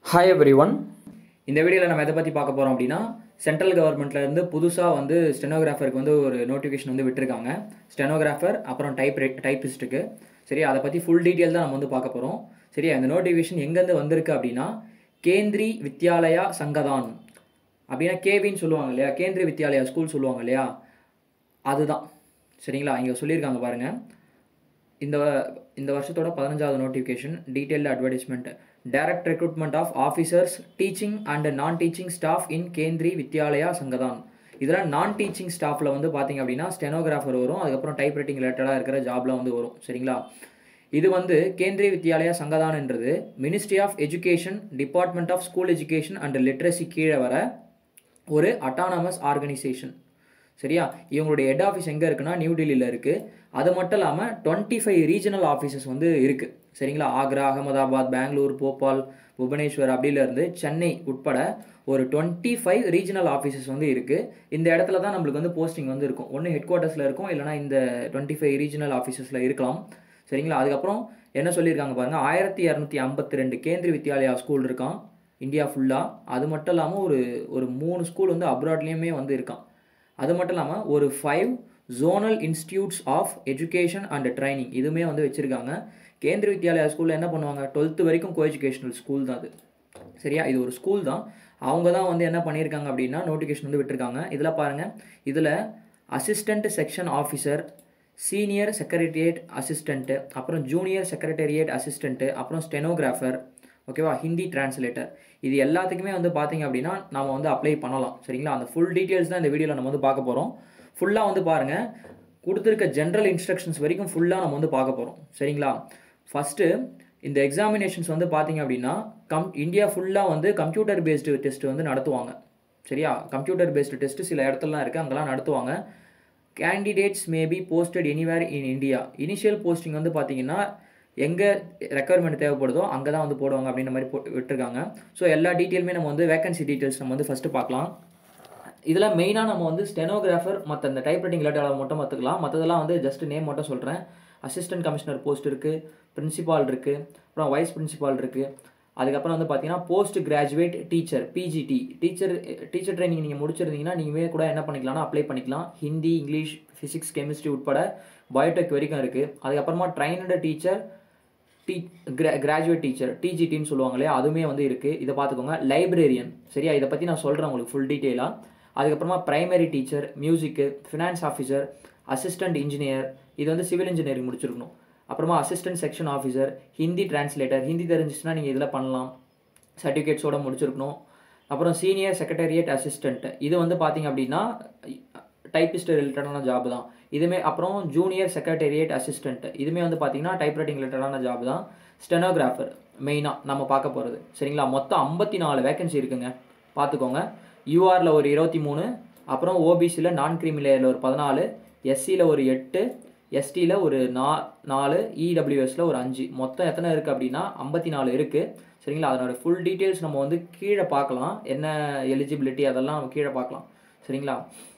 hi every one இந்த வீடியோவில் நம்ம எதை பற்றி பார்க்க போகிறோம் அப்படின்னா சென்ட்ரல் கவர்மெண்ட்லேருந்து புதுசாக வந்து ஸ்டெனோகிராஃபருக்கு வந்து ஒரு நோட்டிஃபிகேஷன் வந்து விட்டுருக்காங்க ஸ்டெனோகிராஃபர் அப்புறம் டைப் டைப்பிஸ்ட்டுக்கு சரி அதை பற்றி ஃபுல் டீட்டெயில் தான் நம்ம வந்து பார்க்க போகிறோம் சரி அந்த நோட்டிஃபிகேஷன் எங்கேருந்து வந்திருக்கு அப்படின்னா கேந்திரி வித்யாலயா சங்கதான் அப்படின்னா கேவின்னு சொல்லுவாங்க இல்லையா கேந்திரி வித்யாலயா ஸ்கூல் சொல்லுவாங்க இல்லையா அதுதான் சரிங்களா இங்கே சொல்லியிருக்காங்க பாருங்கள் இந்த இந்த வருஷத்தோட பதினஞ்சாவது notification detailed advertisement direct recruitment of officers teaching and non teaching staff in Kendriya Vidyalaya Sangathan இதெல்லாம் நான் டீச்சிங் ஸ்டாஃபில் வந்து பார்த்தீங்க அப்படின்னா ஸ்டெனோகிராஃபர் வரும் அதுக்கப்புறம் டைப் ரைட்டிங் ரிலேட்டடாக இருக்கிற ஜாப்லாம் வந்து வரும் சரிங்களா இது வந்து கேந்திரிய வித்யாலயா சங்கதான்ன்றது ministry of education department of school education and literacy கீழே வர ஒரு அட்டானமஸ் ஆர்கனைசேஷன் சரியா இவங்களுடைய ஹெட் ஆஃபீஸ் எங்கே இருக்குன்னா நியூ டெல்லியில் இருக்குது அது மட்டும் இல்லாமல் டுவெண்ட்டி ஃபைவ் ரீஜனல் ஆஃபீஸஸ் வந்து இருக்குது சரிங்களா ஆக்ரா அகமதாபாத் பெங்களூர் போபால் புவனேஸ்வர் அப்படிலேருந்து சென்னை உட்பட ஒரு டுவெண்ட்டி ஃபைவ் ரீஜனல் ஆஃபீஸஸ் வந்து இருக்குது இந்த இடத்துல தான் நம்மளுக்கு வந்து போஸ்டிங் வந்து இருக்கும் ஒன்று ஹெட் குவார்ட்டர்ஸில் இருக்கும் இல்லைனா இந்த டுவெண்ட்டி ஃபைவ் ரீஜனல் ஆஃபீஸஸில் இருக்கலாம் சரிங்களா அதுக்கப்புறம் என்ன சொல்லியிருக்காங்க பாருங்கள் ஆயிரத்தி இரநூத்தி ஐம்பத்தி ரெண்டு கேந்திரிய வித்யாலயா ஸ்கூல் இருக்கான் இந்தியா ஃபுல்லாக அது மட்டும் இல்லாமல் ஒரு ஒரு மூணு ஸ்கூல் வந்து அப்ராட்லேயுமே வந்து இருக்கான் அது மட்டும் இல்லாமல் ஒரு five zonal institutes of education and training இதுவுமே வந்து வச்சுருக்காங்க கேந்திர வித்யாலயா ஸ்கூலில் என்ன பண்ணுவாங்க டுவெல்த்து வரைக்கும் கோ எஜுகேஷனல் ஸ்கூல் தான் அது சரியா இது ஒரு ஸ்கூல் தான் அவங்க தான் வந்து என்ன பண்ணியிருக்காங்க அப்படின்னா நோட்டிஃபிகேஷன் வந்து விட்டுருக்காங்க இதில் பாருங்கள் இதில் assistant section officer senior secretariat assistant அப்புறம் ஜூனியர் செக்ரட்டரியேட் அசிஸ்டண்ட்டு அப்புறம் ஸ்டெனோகிராஃபர் ஓகேவா ஹிந்தி டிரான்ஸ்லேட்டர் இது எல்லாத்துக்குமே வந்து பார்த்தீங்க அப்படின்னா நம்ம வந்து அப்ளை பண்ணலாம் சரிங்களா அந்த ஃபுல் டீட்டெயில்ஸ் தான் இந்த வீடியோவில் நம்ம வந்து பார்க்க போகிறோம் ஃபுல்லாக வந்து பாருங்கள் கொடுத்துருக்க ஜென்ரல் இன்ஸ்ட்ரக்ஷன்ஸ் வரைக்கும் ஃபுல்லாக நம்ம வந்து பார்க்க போகிறோம் சரிங்களா ஃபஸ்ட்டு இந்த எக்ஸாமினேஷன்ஸ் வந்து பார்த்தீங்க அப்படின்னா கம் இந்தியா ஃபுல்லாக வந்து கம்ப்யூட்டர் பேஸ்டு டெஸ்ட் வந்து நடத்துவாங்க சரியா கம்ப்யூட்டர் பேஸ்டு டெஸ்ட் சில இடத்துலலாம் இருக்குது அங்கெல்லாம் நடத்துவாங்க candidates may be posted anywhere in India initial posting வந்து பார்த்தீங்கன்னா எங்கே ரெக்குவயர்மெண்ட் தேவைப்படுதோ அங்கே தான் வந்து போடுவாங்க அப்படின்ற மாதிரி போட்டு விட்டுருக்காங்க ஸோ எல்லா டீட்டெயிலுமே நம்ம வந்து வேகன்சி டீட்டெயில்ஸ் நம்ம வந்து ஃபஸ்ட்டு பார்க்கலாம் இதில் மெயினாக நம்ம வந்து ஸ்டெனோகிராஃபர் மற்ற இந்த டைப் ரைட்டிங் ரிலேட்டடாக மட்டும் பார்த்துக்கலாம் மற்றதெல்லாம் வந்து ஜஸ்ட் நேம் மட்டும் சொல்கிறேன் அசிஸ்டன்ட் கமிஷனர் போஸ்ட் இருக்குது பிரின்சிபால் இருக்குது அப்புறம் வைஸ் பிரின்சிபால் இருக்குது அதுக்கப்புறம் வந்து பார்த்தீங்கன்னா post graduate teacher PGT teacher teacher training நீங்கள் முடிச்சிருந்தீங்கன்னா நீங்கள் கூட என்ன பண்ணிக்கலாம்னா அப்ளை பண்ணிக்கலாம் ஹிந்தி இங்கிலீஷ் ஃபிசிக்ஸ் கெமிஸ்ட்ரி உட்பட பயோடெக் வரைக்கும் இருக்குது அதுக்கப்புறமா trained teacher T gra graduate teacher டிஜிடின்னு சொல்லுவாங்க இல்லையா அதுவுமே வந்து இருக்குது இதை பார்த்துக்கோங்க லைப்ரேரியன் சரியா இதை பற்றி நான் சொல்கிறேன் உங்களுக்கு ஃபுல் டீட்டெயிலாக அதுக்கப்புறமா primary teacher music finance officer assistant engineer இது வந்து சிவில் இன்ஜினியரிங் முடிச்சிருக்கணும் அப்புறமா assistant section officer Hindi translator Hindi தெரிஞ்சிச்சுன்னா நீங்கள் இதில் பண்ணலாம் சர்டிஃபிகேட்ஸோட முடிச்சிருக்கணும் அப்புறம் சீனியர் செக்ரட்டரியேட் அசிஸ்டன்ட் இது வந்து பார்த்தீங்க அப்படின்னா டைப்பிஸ்ட் ரிலேட்டடான ஜாப் தான் இதுமே அப்புறம் ஜூனியர் செக்ரட்டரியேட் அசிஸ்டன்ட் இதுவுமே வந்து பார்த்தீங்கன்னா டைப் ரைட்டிங் ரிலேட்டடான ஜாப் தான் ஸ்டெனோகிராஃபர் மெயினாக நம்ம பார்க்க போகிறது சரிங்களா மொத்தம் ஐம்பத்தி நாலு வேகன்சி இருக்குங்க பார்த்துக்கோங்க யூஆரில் ஒரு இருபத்தி மூணு அப்புறம் ஓபிசியில் நான் கிரிமிலேயரில் ஒரு பதினாலு எஸ்சியில் ஒரு எட்டு எஸ்டியில் ஒரு நா நாலு இடபிள்யூஎஸில் ஒரு அஞ்சு மொத்தம் எத்தனை இருக்குது அப்படின்னா ஐம்பத்தி நாலு இருக்குது சரிங்களா அதனோட ஃபுல் டீட்டெயில்ஸ் நம்ம வந்து கீழே பார்க்கலாம் என்ன எலிஜிபிலிட்டி அதெல்லாம் நம்ம கீழே பார்க்கலாம் சரிங்களா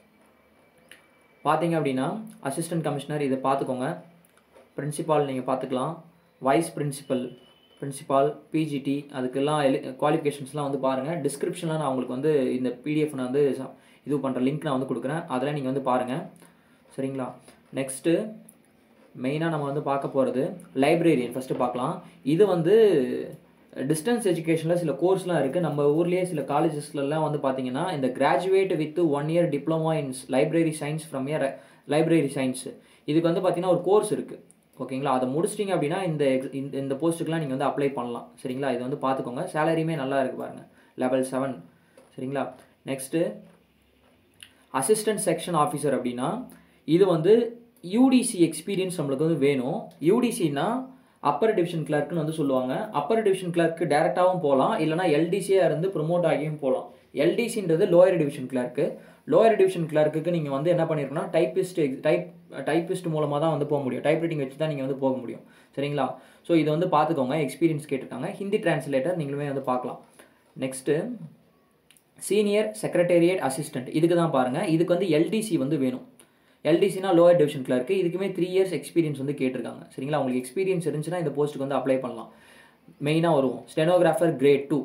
பார்த்தீங்க அப்படின்னா அசிஸ்டன்ட் கமிஷனர் இதை பார்த்துக்கோங்க பிரின்சிபால் நீங்கள் பார்த்துக்கலாம் வைஸ் பிரின்சிபல் பிரின்சிபால் பிஜிடி அதுக்கெல்லாம் எலி குவாலிஃபிகேஷன்ஸ்லாம் வந்து பாருங்கள் டிஸ்கிரிப்ஷனில் நான் உங்களுக்கு வந்து இந்த பிடிஎஃப் நான் வந்து இது பண்ணுற லிங்க் நான் வந்து கொடுக்குறேன் அதெல்லாம் நீங்கள் வந்து பாருங்கள் சரிங்களா நெக்ஸ்ட்டு மெயினாக நம்ம வந்து பார்க்க போகிறது லைப்ரரியன் ஃபஸ்ட்டு பார்க்கலாம் இது வந்து டிஸ்டன்ஸ் எஜுகேஷனில் சில கோர்ஸ்லாம் இருக்குது நம்ம ஊர்லேயே சில காலேஜஸ்லலாம் வந்து பார்த்தீங்கன்னா இந்த graduate with one year diploma in library science from year library science இதுக்கு வந்து பார்த்தீங்கன்னா ஒரு கோர்ஸ் இருக்குது ஓகேங்களா அதை முடிச்சிட்டிங்க அப்படின்னா இந்த எக்ஸ் இந்த இந்த போஸ்ட்டுக்கெலாம் நீங்கள் வந்து அப்ளை பண்ணலாம் சரிங்களா இது வந்து பார்த்துக்கோங்க சேலரியுமே நல்லா இருக்குது பாருங்கள் லெவல் செவன் சரிங்களா நெக்ஸ்ட்டு அசிஸ்டன்ட் செக்ஷன் ஆஃபீஸர் அப்படின்னா இது வந்து யூடிசி எக்ஸ்பீரியன்ஸ் நம்மளுக்கு வந்து வேணும் யூடிசின்னா அப்பர் டிவிஷன் கிளர்க்குன்னு வந்து சொல்லுவாங்க அப்பர் டிவிஷன் கிளர்க்கு டேரெக்டாகவும் போகலாம் இல்லைனா எல்டிசியாக இருந்து ப்ரொமோட் ஆகியும் போகலாம் எல்டிசின்றது lower division clerk lower division கிளர்க்குக்கு நீங்கள் வந்து என்ன பண்ணிருக்கணும் டைப்பிஸ்ட் டைப் டைப்பிஸ்ட் மூலமாக தான் வந்து போக முடியும் டைப் ரைட்டிங் வச்சு தான் நீங்கள் வந்து போக முடியும் சரிங்களா ஸோ இது வந்து பார்த்துக்கோங்க எக்ஸ்பீரியன்ஸ் கேட்டிருக்காங்க ஹிந்தி டிரான்ஸ்லேட்டர் நீங்களுமே வந்து பார்க்கலாம் நெக்ஸ்ட்டு சீனியர் செக்ரட்டேரியட் அசிஸ்டன்ட் இதுக்கு தான் பாருங்கள் இதுக்கு வந்து எல்டிசி வந்து வேணும் எல்டிசினா லோயர் டிவிஷன் கிளர்க்கு இதுக்குமே த்ரீ இயர்ஸ் எக்ஸ்பீரியன்ஸ் வந்து கேட்டிருக்காங்க சரிங்களா உங்களுக்கு எக்ஸ்பீரியன்ஸ் இருந்துச்சுன்னா இந்த போஸ்ட்டுக்கு வந்து அப்ளை பண்ணலாம் மெயினாக வருவோம் ஸ்டெனோகிராஃபர் கிரேட் டூ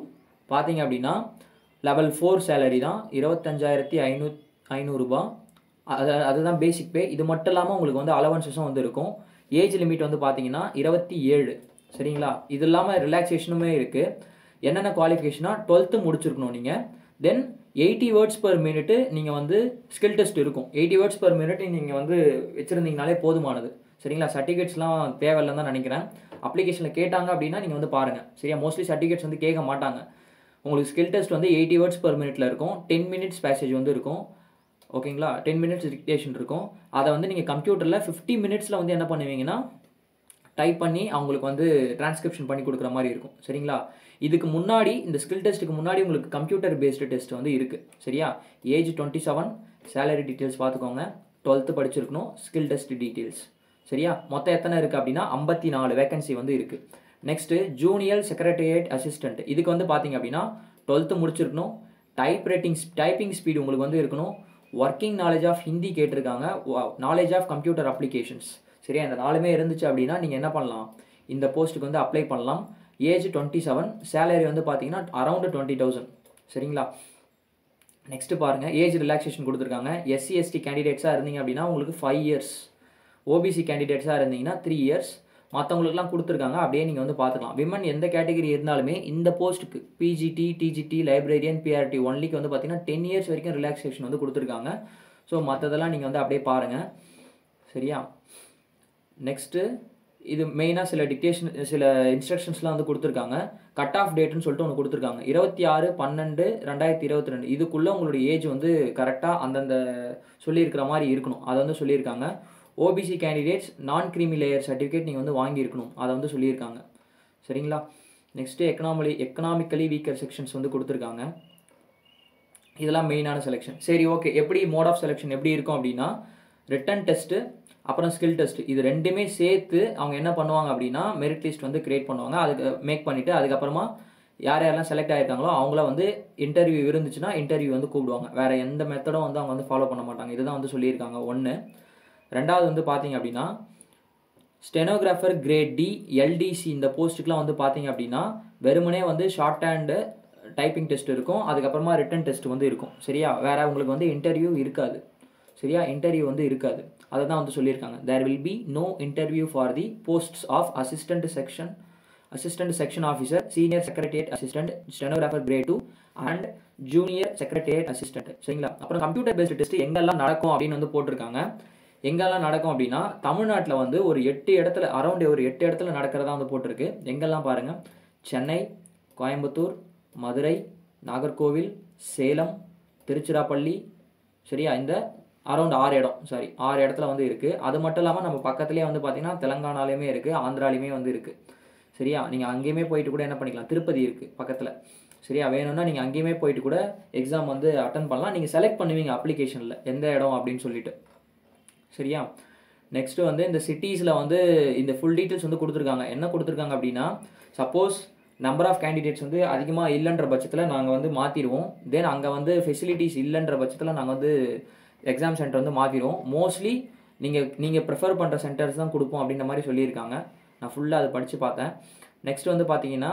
பார்த்தீங்க அப்படின்னா லெவல் ஃபோர் சேலரி தான் இருபத்தஞ்சாயிரத்தி ஐநூ ஐநூறுரூபா அது அதுதான் பேசிக் பே இது மட்டும் இல்லாமல் உங்களுக்கு வந்து அலவன்சஸும் வந்து இருக்கும் ஏஜ் லிமிட் வந்து பார்த்தீங்கன்னா இருபத்தி ஏழு சரிங்களா இது இல்லாமல் ரிலாக்ஸேஷனுமே இருக்குது என்னென்ன குவாலிஃபிகேஷனாக டுவெல்த்து முடிச்சிருக்கணும் நீங்கள் then eighty words per minute நீங்கள் வந்து ஸ்கில் டெஸ்ட் இருக்கும் எயிட்டி வேர்ட்ஸ் பர் மினிட் நீங்கள் வந்து வச்சுருந்தீங்கனாலே போதுமானது சரிங்களா சர்டிஃபிகேட்ஸ்லாம் தேவையில்லைன்னு தான் நினைக்கிறேன் அப்ளிகேஷனில் கேட்டாங்க அப்படின்னா நீங்கள் வந்து பாருங்கள் சரியா மோஸ்ட்லி சர்டிஃபிகேட்ஸ் வந்து கேட்க மாட்டாங்க உங்களுக்கு ஸ்கில் டெஸ்ட் வந்து எயிட்டி வேர்ட்ஸ் பர் மினிட்ல இருக்கும் டென் மினிட்ஸ் பேசேஜ் வந்து இருக்கும் ஓகேங்களா டென் மினிட்ஸ் டிக்டேஷன் இருக்கும் அதை வந்து நீங்கள் கம்ப்யூட்டரில் ஃபிஃப்டி மினிட்ஸில் வந்து என்ன பண்ணுவீங்கன்னா டைப் பண்ணி அவங்களுக்கு வந்து டிரான்ஸ்கிரிப்ஷன் பண்ணி கொடுக்குற மாதிரி இருக்கும் சரிங்களா இதுக்கு முன்னாடி இந்த ஸ்கில் டெஸ்ட்டுக்கு முன்னாடி உங்களுக்கு கம்ப்யூட்டர் பேஸ்டு டெஸ்ட் வந்து இருக்குது சரியா age twenty seven salary details பார்த்துக்கோங்க டுவெல்த்து படிச்சிருக்கணும் ஸ்கில் டெஸ்ட் டீட்டெயில்ஸ் சரியா மொத்தம் எத்தனை இருக்குது அப்படின்னா ஐம்பத்தி நாலு வேகன்சி வந்து இருக்குது நெக்ஸ்ட்டு ஜூனியர் செக்ரட்டரியேட் அசிஸ்டன்ட் இதுக்கு வந்து பார்த்தீங்க அப்படின்னா டுவெல்த்து முடிச்சிருக்கணும் டைப் ரைட்டிங் டைப்பிங் ஸ்பீடு உங்களுக்கு வந்து இருக்கணும் ஒர்க்கிங் நாலேஜ் ஆஃப் ஹிந்தி கேட்டிருக்காங்க நாலேஜ் ஆஃப் கம்ப்யூட்டர் அப்ளிகேஷன்ஸ் சரியா இந்த நாலுமே இருந்துச்சு அப்படின்னா நீங்கள் என்ன பண்ணலாம் இந்த போஸ்ட்டுக்கு வந்து அப்ளை பண்ணலாம் ஏஜ் டுவெண்ட்டி செவன் சேலரி வந்து பார்த்தீங்கன்னா அரௌண்ட் டுவெண்ட்டி தௌசண்ட் சரிங்களா நெக்ஸ்ட்டு பாருங்கள் ஏஜ் ரிலாக்ஸேஷன் கொடுத்துருக்காங்க எஸ்சி எஸ்டி கேண்டிடேட்ஸாக இருந்தீங்க அப்படின்னா உங்களுக்கு ஃபைவ் இயர்ஸ் ஓபிசி கேண்டிடேட்ஸாக இருந்தீங்கன்னா த்ரீ இயர்ஸ் மற்றவங்களுக்குலாம் கொடுத்துருக்காங்க அப்படியே நீங்கள் வந்து பார்த்துக்கலாம் விமன் எந்த கேட்டகரி இருந்தாலுமே இந்த போஸ்ட்டுக்கு பிஜிடி டிஜிடி லைப்ரரியன் பிஆர்டி ஒன்லிக்கு வந்து பார்த்தீங்கன்னா டென் இயர்ஸ் வரைக்கும் ரிலாக்ஸேஷன் வந்து கொடுத்துருக்காங்க ஸோ மற்றதெல்லாம் நீங்கள் வந்து அப்படியே பாருங்கள் சரியா நெக்ஸ்ட்டு இது மெயினாக சில டிக்டேஷன் சில இன்ஸ்ட்ரக்ஷன்ஸ்லாம் வந்து கொடுத்துருக்காங்க கட் ஆஃப் டேட்னு சொல்லிட்டு ஒன்று கொடுத்துருக்காங்க இருபத்தி ஆறு பன்னெண்டு ரெண்டாயிரத்தி இருபத்தி ரெண்டு இதுக்குள்ளே உங்களுடைய ஏஜ் வந்து கரெக்டாக அந்தந்த சொல்லியிருக்கிற மாதிரி இருக்கணும் அதை வந்து சொல்லியிருக்காங்க OBC candidates non creamy layer certificate நீங்கள் வந்து வாங்கியிருக்கணும் அதை வந்து சொல்லியிருக்காங்க சரிங்களா next economically economically weaker sections வந்து கொடுத்துருக்காங்க இதெல்லாம் மெயினான செலெக்ஷன் சரி ஓகே எப்படி மோட் ஆஃப் செலெக்ஷன் எப்படி இருக்கும் அப்படின்னா ரிட்டன் டெஸ்ட்டு அப்புறம் ஸ்கில் டெஸ்ட் இது ரெண்டுமே சேர்த்து அவங்க என்ன பண்ணுவாங்க அப்படின்னா மெரிட் லிஸ்ட் வந்து கிரியேட் பண்ணுவாங்க அதுக்கு மேக் பண்ணிவிட்டு அதுக்கப்புறமா யார் யாரெல்லாம் செலக்ட் ஆகிருக்காங்களோ அவங்கள வந்து இன்டர்வியூ இருந்துச்சுன்னா இன்டர்வியூ வந்து கூப்பிடுவாங்க வேறு எந்த மெத்தடும் வந்து அவங்க வந்து ஃபாலோ பண்ண மாட்டாங்க இதுதான் வந்து சொல்லியிருக்காங்க ஒன்று ரெண்டாவது வந்து பார்த்தீங்க அப்படின்னா ஸ்டெனோகிராஃபர் கிரேட் டி எல்டிசி இந்த போஸ்ட்டுக்குலாம் வந்து பார்த்தீங்க அப்படின்னா வெறுமனே வந்து ஷார்ட் ஹேண்டு டைப்பிங் டெஸ்ட் இருக்கும் அதுக்கப்புறமா ரிட்டன் டெஸ்ட் வந்து இருக்கும் சரியா வேற உங்களுக்கு வந்து இன்டர்வியூ இருக்காது சரியா இன்டர்வியூ வந்து இருக்காது அதை தான் வந்து சொல்லியிருக்காங்க there will be no interview for the posts of assistant section assistant section officer senior secretariat assistant stenographer grade two and junior secretariat assistant சரிங்களா அப்புறம் கம்ப்யூட்டர் பேஸ்டு டெஸ்ட் எங்கெல்லாம் நடக்கும் அப்படின்னு வந்து போட்டிருக்காங்க எங்கெல்லாம் நடக்கும் அப்படின்னா தமிழ்நாட்டில் வந்து ஒரு எட்டு இடத்துல அரௌண்ட் ஒரு எட்டு இடத்துல நடக்கிறதா வந்து போட்டிருக்கு எங்கெல்லாம் பாருங்கள் சென்னை கோயம்புத்தூர் மதுரை நாகர்கோவில் சேலம் திருச்சிராப்பள்ளி சரியா இந்த அரௌண்ட் ஆறு இடம் சாரி ஆறு இடத்துல வந்து இருக்குது அது மட்டும் இல்லாமல் நம்ம பக்கத்துலேயே வந்து பார்த்திங்கன்னா தெலங்கானாலையுமே இருக்குது ஆந்திராலையுமே வந்து இருக்குது சரியா நீங்கள் அங்கேயுமே போயிட்டு கூட என்ன பண்ணிக்கலாம் திருப்பதி இருக்குது பக்கத்தில் சரியா வேணும்னா நீங்கள் அங்கேயுமே போயிட்டு கூட எக்ஸாம் வந்து அட்டன் பண்ணலாம் நீங்கள் செலக்ட் பண்ணுவீங்க அப்ளிகேஷனில் எந்த இடம் அப்படின்னு சொல்லிட்டு சரியா நெக்ஸ்ட்டு வந்து இந்த சிட்டிஸில் வந்து இந்த ஃபுல் டீட்டெயில்ஸ் வந்து கொடுத்துருக்காங்க என்ன கொடுத்துருக்காங்க அப்படின்னா சப்போஸ் நம்பர் ஆஃப் கேண்டிடேட்ஸ் வந்து அதிகமாக இல்லைன்ற பட்சத்தில் நாங்கள் வந்து மாற்றிடுவோம் தென் அங்கே வந்து ஃபெசிலிட்டிஸ் இல்லைன்ற பட்சத்தில் நாங்கள் வந்து எக்ஸாம் சென்டர் வந்து மாற்றிடுவோம் மோஸ்ட்லி நீங்கள் நீங்கள் ப்ரிஃபர் பண்ணுற சென்டர்ஸ் தான் கொடுப்போம் அப்படின்ற மாதிரி சொல்லியிருக்காங்க நான் ஃபுல்லாக அதை படித்து பார்த்தேன் நெக்ஸ்ட் வந்து பார்த்தீங்கன்னா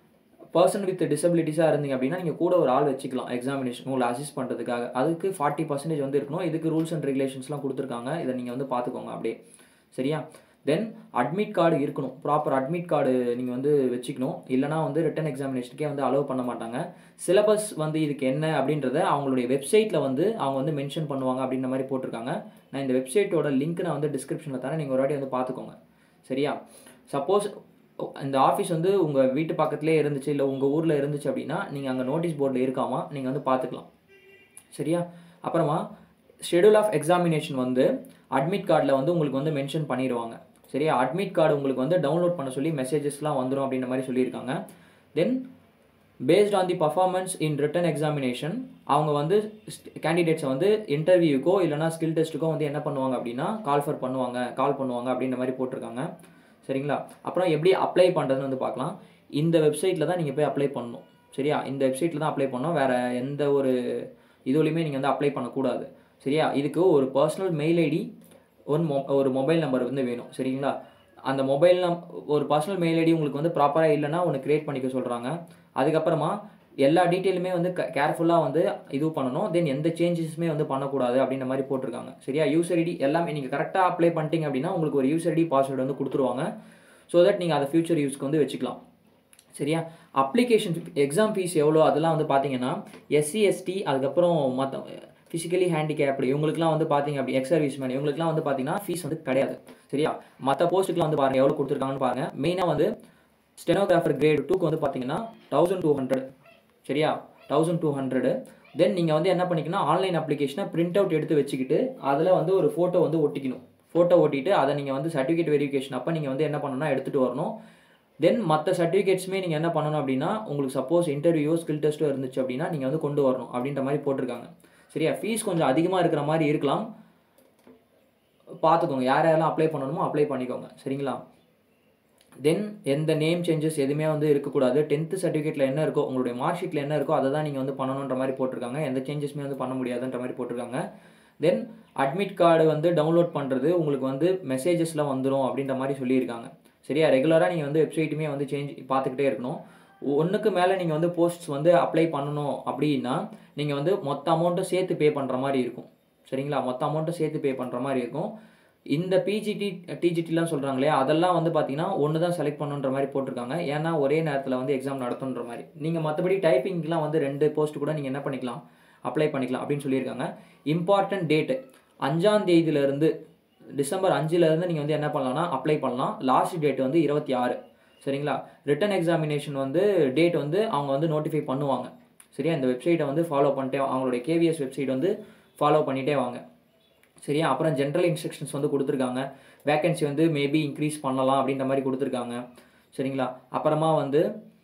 பர்சன் வித் டிசபிலிட்டிஸாக இருந்தீங்க அப்படின்னா நீங்கள் கூட ஒரு ஆள் வச்சுக்கலாம் எக்ஸாமினேஷன் உங்களை அசிஸ்ட் பண்ணுறதுக்காக அதுக்கு ஃபார்ட்டி பர்சன்டேஜ் வந்து இருக்கணும் இதுக்கு ரூல்ஸ் அண்ட் ரெகுலேஷன்ஸ்லாம் கொடுத்துருக்காங்க இதை நீங்கள் வந்து பார்த்துக்கோங்க அப்படியே சரியா தென் அட்மிட் கார்டு இருக்கணும் ப்ராப்பர் அட்மிட் கார்டு நீங்கள் வந்து வச்சுக்கணும் இல்லைனா வந்து ரிட்டன் எக்ஸாமினேஷனுக்கே வந்து அலோவ் பண்ண மாட்டாங்க சிலபஸ் வந்து இதுக்கு என்ன அப்படின்றத அவங்களுடைய வெப்சைட்டில் வந்து அவங்க வந்து மென்ஷன் பண்ணுவாங்க அப்படின்ற மாதிரி போட்டிருக்காங்க நான் இந்த வெப்சைட்டோட லிங்க் நான் வந்து டிஸ்கிரிப்ஷனில் தரேன் நீங்கள் ஒரு வாட்டி வந்து பார்த்துக்கோங்க சரியா சப்போஸ் இந்த ஆஃபீஸ் வந்து உங்கள் வீட்டு பக்கத்துலேயே இருந்துச்சு இல்லை உங்கள் ஊரில் இருந்துச்சு அப்படின்னா நீங்கள் அங்கே நோட்டீஸ் போர்டில் இருக்காமா நீங்கள் வந்து பார்த்துக்கலாம் சரியா அப்புறமா ஷெடியூல் ஆஃப் எக்ஸாமினேஷன் வந்து அட்மிட் கார்டில் வந்து உங்களுக்கு வந்து மென்ஷன் பண்ணிடுவாங்க சரியா அட்மிட் கார்டு உங்களுக்கு வந்து டவுன்லோட் பண்ண சொல்லி மெசேஜஸ்லாம் வந்துடும் அப்படின்ற மாதிரி சொல்லியிருக்காங்க then based on the performance in written examination அவங்க வந்து கேண்டிடேட்ஸை வந்து இன்டர்வியூக்கோ இல்லைனா ஸ்கில் டெஸ்ட்டுக்கோ வந்து என்ன பண்ணுவாங்க அப்படின்னா கால் ஃபர் பண்ணுவாங்க கால் பண்ணுவாங்க அப்படின்ற மாதிரி போட்டிருக்காங்க சரிங்களா அப்புறம் எப்படி அப்ளை பண்ணுறதுன்னு வந்து பார்க்கலாம் இந்த வெப்சைட்டில் தான் நீங்கள் போய் அப்ளை பண்ணணும் சரியா இந்த வெப்சைட்டில் தான் அப்ளை பண்ணணும் வேறு எந்த ஒரு இதுலையுமே நீங்கள் வந்து அப்ளை பண்ணக்கூடாது சரியா இதுக்கு ஒரு பர்சனல் மெயில் ஐடி ஒன் மொ ஒரு மொபைல் நம்பர் வந்து வேணும் சரிங்களா அந்த மொபைல் நம் ஒரு பர்சனல் மெயில் ஐடி உங்களுக்கு வந்து ப்ராப்பராக இல்லைன்னா ஒன்று க்ரியேட் பண்ணிக்க சொல்கிறாங்க அதுக்கப்புறமா எல்லா டீட்டெயிலுமே வந்து கேர்ஃபுல்லாக வந்து இது பண்ணணும் தென் எந்த சேஞ்சஸுமே வந்து பண்ணக்கூடாது அப்படின்ற மாதிரி போட்டிருக்காங்க சரியா யூசர் ஐடி எல்லாமே நீங்கள் கரெக்டாக அப்ளை பண்ணிட்டீங்க அப்படின்னா உங்களுக்கு ஒரு யூசர் ஐடி பாஸ்வேர்டு வந்து கொடுத்துருவாங்க ஸோ தட் நீங்கள் அதை ஃபியூச்சர் யூஸ்க்கு வந்து வச்சுக்கலாம் சரியா அப்ளிகேஷன் எக்ஸாம் ஃபீஸ் எவ்வளோ அதெல்லாம் வந்து பார்த்தீங்கன்னா எஸ்சி எஸ்டி அதுக்கப்புறம் மற்ற ஃபிசிக்கலி ஹேண்டிகேப்டு இவங்களுக்குலாம் வந்து பார்த்தீங்க அப்படி எக்ஸ் சர்வீஸ் மேன் இவங்களுக்குலாம் வந்து பார்த்தீங்கன்னா ஃபீஸ் வந்து கிடையாது சரியா மற்ற போஸ்ட்டுக்குலாம் வந்து பாருங்கள் எவ்வளோ கொடுத்துருக்காங்கன்னு பாருங்கள் மெயினாக வந்து ஸ்டெனோகிராஃபர் கிரேட் டூக்கு வந்து பார்த்தீங்கன்னா தௌசண்ட் டூ ஹண்ட்ரட் சரியா தௌசண்ட் டூ ஹண்ட்ரடு தென் நீங்கள் வந்து என்ன பண்ணிக்கணும் ஆன்லைன் அப்ளிகேஷனை பிரிண்ட் அவுட் எடுத்து வச்சுக்கிட்டு அதில் வந்து ஒரு ஃபோட்டோ வந்து ஒட்டிக்கணும் ஃபோட்டோ ஒட்டிட்டு அதை நீங்கள் வந்து சர்டிஃபிகேட் வெரிஃபிகேஷன் அப்போ நீங்கள் வந்து என்ன பண்ணணும்னா எடுத்துகிட்டு வரணும் தென் மற்ற சர்டிஃபிகேட்ஸுமே நீங்கள் என்ன பண்ணணும் அப்படின்னா உங்களுக்கு சப்போஸ் இன்டர்வியூ ஸ்கில் டெஸ்ட்டோ இருந்துச்சு அப்படின்னா நீங்கள் வந்து கொண்டு வரணும் அப்படின்ற மாதிரி போட்டிருக்காங்க சரியா ஃபீஸ் கொஞ்சம் அதிகமாக இருக்கிற மாதிரி இருக்கலாம் பார்த்துக்கோங்க யார் யாரெல்லாம் அப்ளை பண்ணணுமோ அப்ளை பண்ணிக்கோங்க சரிங்களா தென் எந்த நேம் சேஞ்சஸ் எதுவுமே வந்து இருக்கக்கூடாது டென்த்து சர்டிஃபிகேட்டில் என்ன இருக்கோ உங்களுடைய மார்க் ஷீட்டில் என்ன இருக்கோ அதை தான் நீங்கள் வந்து பண்ணணுன்ற மாதிரி போட்டிருக்காங்க எந்த சேஞ்சஸுமே வந்து பண்ண முடியாதுன்ற மாதிரி போட்டிருக்காங்க தென் அட்மிட் கார்டு வந்து டவுன்லோட் பண்ணுறது உங்களுக்கு வந்து மெசேஜஸில் வந்துடும் அப்படின்ற மாதிரி சொல்லியிருக்காங்க சரியா ரெகுலராக நீங்கள் வந்து வெப்சைட்டுமே வந்து சேஞ்ச் பார்த்துக்கிட்டே இருக்கணும் ஒன்றுக்கு மேலே நீங்கள் வந்து போஸ்ட்ஸ் வந்து அப்ளை பண்ணணும் அப்படின்னா நீங்கள் வந்து மொத்த அமௌண்ட்டும் சேர்த்து பே பண்ணுற மாதிரி இருக்கும் சரிங்களா மொத்த அமௌண்ட்டும் சேர்த்து பே பண்ணுற மாதிரி இருக்கும் இந்த பிஜிடி டிஜிடிலாம் சொல்கிறாங்களே அதெல்லாம் வந்து பார்த்தீங்கன்னா ஒன்று தான் செலக்ட் பண்ணுன்ற மாதிரி போட்டிருக்காங்க ஏன்னா ஒரே நேரத்தில் வந்து எக்ஸாம் நடத்துன்ற மாதிரி நீங்கள் மற்றபடி டைப்பிங்லாம் வந்து ரெண்டு போஸ்ட் கூட நீங்கள் என்ன பண்ணிக்கலாம் அப்ளை பண்ணிக்கலாம் அப்படின்னு சொல்லியிருக்காங்க இம்பார்ட்டன்ட் டேட்டு அஞ்சாம் தேதியிலேருந்து டிசம்பர் அஞ்சுலேருந்து நீங்கள் வந்து என்ன பண்ணலாம்னா அப்ளை பண்ணலாம் லாஸ்ட் டேட் வந்து இருபத்தி ஆறு சரிங்களா ரிட்டன் எக்ஸாமினேஷன் வந்து டேட் வந்து அவங்க வந்து நோட்டிஃபை பண்ணுவாங்க சரியா இந்த வெப்சைட்டை வந்து ஃபாலோ பண்ணிட்டே அவங்களுடைய கேவிஎஸ் வெப்சைட் வந்து ஃபாலோ பண்ணிகிட்டே வாங்க சரியா அப்புறம் ஜென்ரல் இன்ஸ்ட்ரக்ஷன்ஸ் வந்து கொடுத்துருக்காங்க வேகன்சி வந்து மேபி இன்க்ரீஸ் பண்ணலாம் அப்படின்ற மாதிரி கொடுத்துருக்காங்க சரிங்களா அப்புறமா வந்து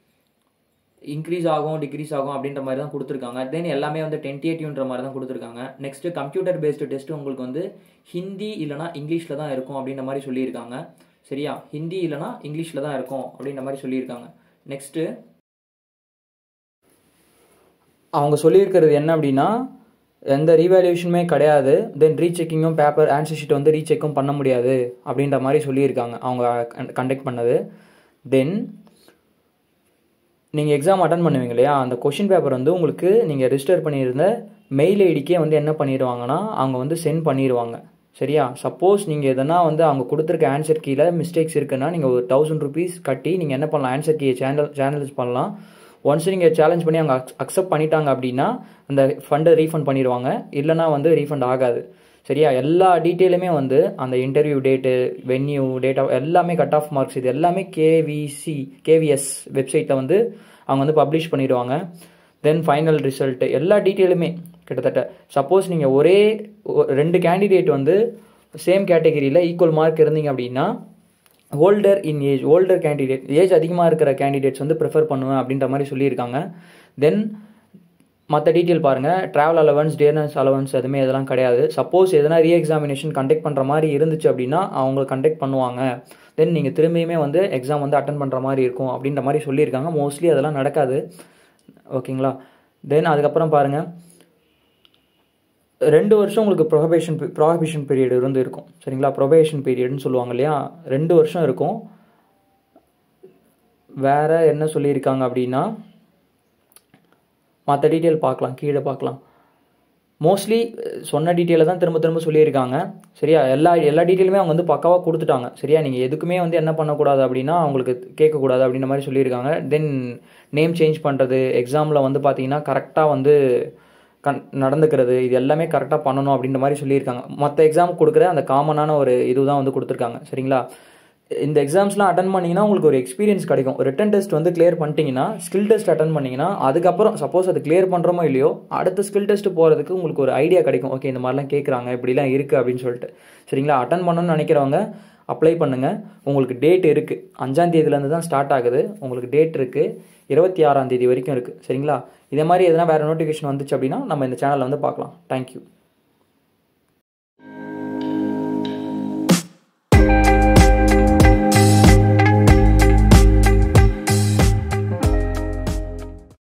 இன்க்ரீஸ் ஆகும் டிக்ரீஸ் ஆகும் அப்படின்ற மாதிரி தான் கொடுத்துருக்காங்க தென் எல்லாமே வந்து டென்டேட்டிவ்ன்ற மாதிரி தான் கொடுத்துருக்காங்க நெக்ஸ்ட் கம்ப்யூட்டர் பேஸ்டு டெஸ்ட் உங்களுக்கு வந்து ஹிந்தி இல்லைனா இங்கிலீஷில் தான் இருக்கும் அப்படின்ற மாதிரி சொல்லியிருக்காங்க சரியா ஹிந்தி இல்லைனா இங்கிலீஷில் தான் இருக்கும் அப்படின்ற மாதிரி சொல்லியிருக்காங்க நெக்ஸ்ட்டு அவங்க சொல்லியிருக்கிறது என்ன அப்படின்னா எந்த ரீவேல்யூஷனுமே கிடையாது தென் ரீசெக்கிங்கும் பேப்பர் ஆன்சர் ஷீட் வந்து ரீசெக்கும் பண்ண முடியாது அப்படின்ற மாதிரி சொல்லியிருக்காங்க அவங்க கண்டக்ட் பண்ணது தென் நீங்கள் எக்ஸாம் அட்டன் பண்ணுவீங்க இல்லையா அந்த கொஷின் பேப்பர் வந்து உங்களுக்கு நீங்கள் ரிஜிஸ்டர் பண்ணியிருந்த மெயில் ஐடிக்கே வந்து என்ன பண்ணிடுவாங்கன்னா அவங்க வந்து சென்ட் பண்ணிடுவாங்க சரியா சப்போஸ் நீங்கள் எதனா வந்து அவங்க கொடுத்துருக்க ஆன்சர் கீழே மிஸ்டேக்ஸ் இருக்குன்னா நீங்கள் ஒரு தௌசண்ட் ருபீஸ் கட்டி நீங்கள் என்ன பண்ணலாம் ஆன்சர் கீயை சேனல் சேனல்ஸ் பண்ணலாம் ஒன்ஸ் நீங்கள் சேலஞ்ச் பண்ணி அவங்க அக்செப்ட் பண்ணிட்டாங்க அப்படின்னா அந்த ஃபண்டை ரீஃபண்ட் பண்ணிடுவாங்க இல்லைனா வந்து ரீஃபண்ட் ஆகாது சரியா எல்லா டீட்டெயிலுமே வந்து அந்த interview date venue date of எல்லாமே கட் ஆஃப் மார்க்ஸ் இது எல்லாமே கேவிசி கேவிஎஸ் வெப்சைட்டில் வந்து அவங்க வந்து பப்ளிஷ் பண்ணிடுவாங்க தென் ஃபைனல் ரிசல்ட்டு எல்லா டீட்டெயிலுமே கிட்டத்தட்ட சப்போஸ் நீங்கள் ஒரே ரெண்டு கேண்டிடேட் வந்து சேம் கேட்டகரியில் ஈக்குவல் மார்க் இருந்தீங்க அப்படின்னா older in age older candidate age அதிகமாக இருக்கிற கேண்டிடேட்ஸ் வந்து ப்ரிஃபர் பண்ணுவேன் அப்படின்ற மாதிரி சொல்லியிருக்காங்க தென் மற்ற டீட்டெயில் பாருங்கள் ட்ராவல் அலவன்ஸ் டேனஸ் அலவன்ஸ் எதுவுமே இதெல்லாம் கிடையாது சப்போஸ் எதனா ரீ எக்ஸாமினேஷன் கண்டக்ட் பண்ணுற மாதிரி இருந்துச்சு அப்படின்னா அவங்க கண்டக்ட் பண்ணுவாங்க தென் நீங்கள் திரும்பியுமே வந்து எக்ஸாம் வந்து அட்டன் பண்ணுற மாதிரி இருக்கும் அப்படின்ற மாதிரி சொல்லியிருக்காங்க மோஸ்ட்லி அதெல்லாம் நடக்காது ஓகேங்களா தென் அதுக்கப்புறம் பாருங்கள் ரெண்டு வருஷம் உங்களுக்கு ப்ரொஹபேஷன் ப்ராஹிபிஷன் பீரியட் இருந்து இருக்கும் சரிங்களா ப்ரொபேஷன் பீரியட்னு சொல்லுவாங்க இல்லையா ரெண்டு வருஷம் இருக்கும் வேற என்ன சொல்லியிருக்காங்க அப்படின்னா மற்ற டீட்டெயில் பார்க்கலாம் கீழே பார்க்கலாம் மோஸ்ட்லி சொன்ன டீட்டெயிலை தான் திரும்ப திரும்ப சொல்லியிருக்காங்க சரியா எல்லா எல்லா டீட்டெயிலுமே அவங்க வந்து பக்காவாக கொடுத்துட்டாங்க சரியா நீங்கள் எதுக்குமே வந்து என்ன பண்ணக்கூடாது அப்படின்னா அவங்களுக்கு கேட்கக்கூடாது அப்படின்ற மாதிரி சொல்லியிருக்காங்க தென் நேம் சேஞ்ச் பண்ணுறது எக்ஸாமில் வந்து பார்த்தீங்கன்னா கரெக்டாக வந்து கண் நடந்துக்கிறது இது எல்லாமே கரெக்டாக பண்ணணும் அப்படின்ற மாதிரி சொல்லியிருக்காங்க மற்ற எக்ஸாம் கொடுக்குற அந்த காமனான ஒரு இதுதான் வந்து கொடுத்துருக்காங்க சரிங்களா இந்த எக்ஸாம்ஸ்லாம் அட்டன் பண்ணிங்கன்னா உங்களுக்கு ஒரு எக்ஸ்பீரியன்ஸ் கிடைக்கும் ரிட்டன் டெஸ்ட் வந்து கிளியர் பண்ணிட்டீங்கன்னா ஸ்கில் டெஸ்ட் அட்டன் பண்ணிங்கன்னா அதுக்கப்புறம் சப்போஸ் அது கிளியர் பண்ணுறோமோ இல்லையோ அடுத்த ஸ்கில் டெஸ்ட் போகிறதுக்கு உங்களுக்கு ஒரு ஐடியா கிடைக்கும் ஓகே இந்த மாதிரிலாம் கேட்குறாங்க இப்படிலாம் இருக்குது அப்படின்னு சொல்லிட்டு சரிங்களா அட்டன் பண்ணணும்னு நினைக்கிறவங்க அப்ளை பண்ணுங்கள் உங்களுக்கு டேட் இருக்குது அஞ்சாம் தேதியிலேருந்து தான் ஸ்டார்ட் ஆகுது உங்களுக்கு டேட் இருக்குது இருபத்தி ஆறாம் தேதி வரைக்கும் இருக்குது சரிங்களா இதே மாதிரி எதனா வேறு நோட்டிஃபிகேஷன் வந்துச்சு அப்படின்னா நம்ம இந்த சேனலில் வந்து பார்க்கலாம் தேங்க்யூ